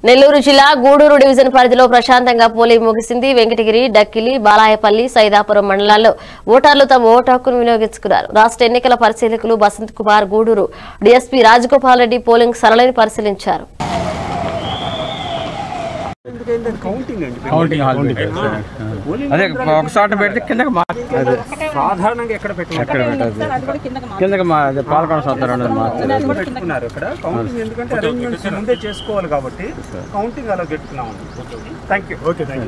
నెల్లూరు జిల్లా గూడూరు డివిజన్ పరిధిలో ప్రశాంతంగా పోలింగ్ ముగిసింది వెంకటగిరి డక్కిలి బాలాయపల్లి సైదాపురం మండలాల్లో ఓటర్లు తమ ఓటు హక్కును వినియోగించుకున్నారు రాష్ట్ర ఎన్నికల పరిశీలకులు బసంత్ కుమార్ గూడూరు డీఎస్పీ రాజగోపాల్ రెడ్డి పోలింగ్ సరళిని పరిశీలించారు కౌంటింగ్ అండి కౌంటింగ్ హాల్ పెట్టారు. అదే ఒక చోట పెడితే కిందకి మా సాధారణంగా ఎక్కడ పెట్టుకుంటారు ఎక్కడ పెట్టదు కిందకి మా అదే పాలకొండ సొంతం అనేది మార్చారు పెట్టుకున్నారు ఇక్కడ కౌంటింగ్ ఎందుకంటే అరేంజ్మెంట్స్ ముందే చేసుకోవాలి కాబట్టి కౌంటింగ్ అలా పెట్టుకున్నామండి thank you okay thank you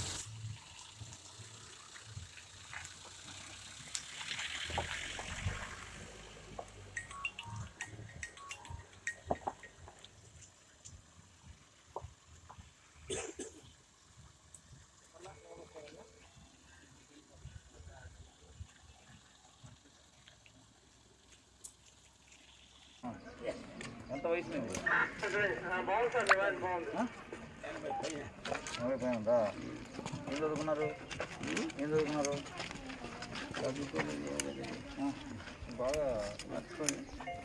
ఏం చదువుకున్నారు ఏం చదువుకున్నారు ఆ, బాగా నచ్చుకొని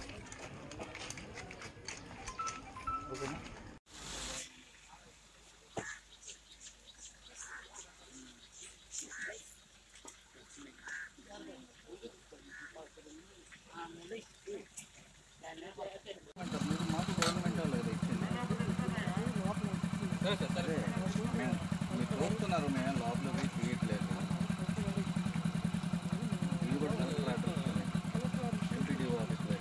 మీరు చూస్తున్నారు మేము లోపల పోయి తీయట్లేదు ఇది కూడా కలెక్టర్ అడ్రస్ ఎంపీడీఓ ఆఫీస్లో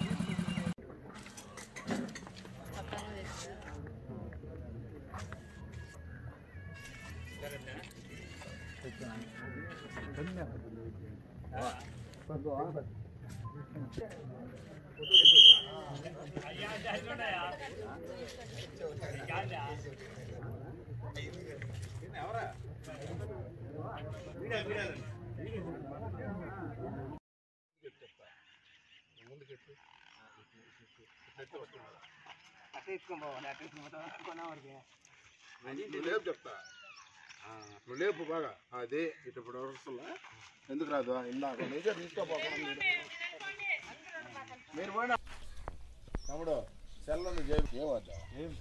నువ్వు లేపు చెప్తా ఆ, నువ్వు లేపు బాగా అదే ఇటు ఇప్పుడు వరుసలా ఎందుకు రాదు ఇందాక నిజం తీసుకోపోకుండా మీరు మీరు పోయినా తమ్ముడు సెల్ ఉంది జేబు ఏమద్దా ఏం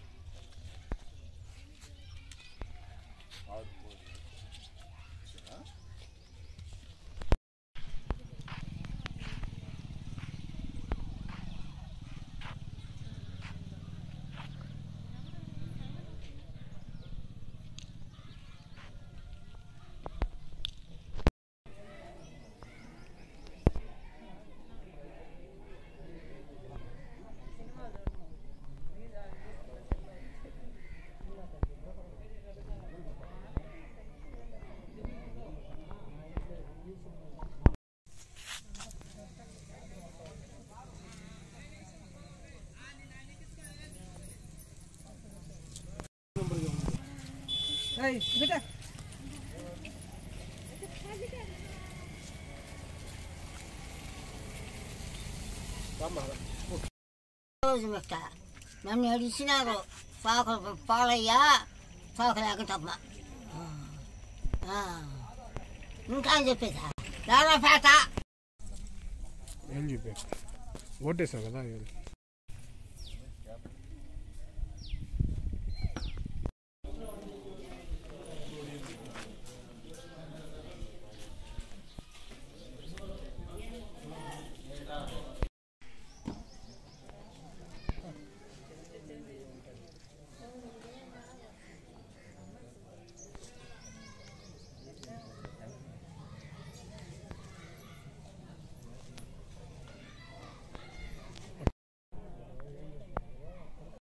రోజు పెట్ట నన్ను అడిచినారు పాకలు పాలయ్యా పాకలేక తప్ప ఇంకా అని చెప్పేదా రారాపేట ఏం చెప్పా ఓటేసావు కదా